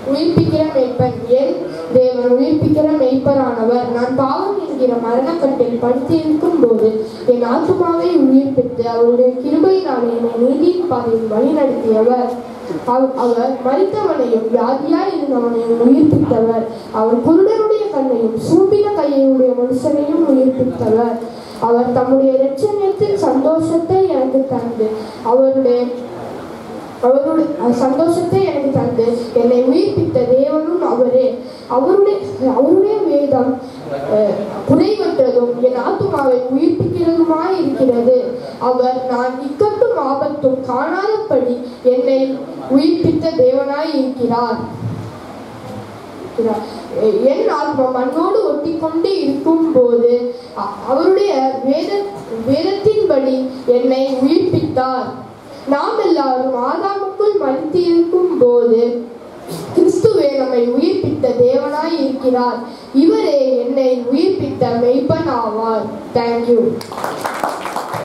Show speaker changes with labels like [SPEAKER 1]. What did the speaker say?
[SPEAKER 1] உயிர்ப்பிக்கிற மெய்ப்பன் என் தேவன் உயிர்ப்பிக்கிற மெய்ப்பரானவர் நான் பாவம் என்கிற மரணக்கட்டில் படுத்திருக்கும் போது என் ஆத்துமாவை உயிர்ப்பித்து அவருடைய கிருபையினால் என்னை நீதியின் பாதையில் வழிநடத்தியவர் அவ- அவர் மரித்தவனையும் வியாதியாய் இருந்தவனையும் உயிர்ப்பித்தவர் அவர் குருடனுடைய கண்ணையும் சூம்பின கையுடைய மனுஷனையும் உயிர்ப்பித்தவர் அவர் தம்முடைய இரட்சணியத்தின் சந்தோஷத்தை எனக்கு தந்து அவருடைய அவருடைய சந்தோஷத்தை எனக்கு தந்து என்னை உயிர்ப்பித்த தேவனும் அவரே அவருடைய அவருடைய வேதம் அஹ், குறைவற்றதும் என் ஆத்துமாவை உயிர்ப்பிக்கிறதுமாய் இருக்கிறது அவர் நான் இக்கட்டும் ஆபத்தும் காணாதபடி என்னை உயிர்ப்பித்த தேவனாய் இருக்கிறார் இருக்கிறார். என் ஆத்மா மண்ணோடு ஒட்டி கொண்டு இருக்கும் போது அ- அவருடைய வேத வேதத்தின்படி என்னை உயிர்ப்பித்தார் நாம் எல்லாரும் ஆதாமுக்குள் மறித்து இருக்கும் போது கிறிஸ்துவே நம்மை உயிர்ப்பித்த தேவனாய் இருக்கிறார் இவரே என்னை உயிர்ப்பித்த மெய்ப்பன் ஆவார் தேங்க்யூ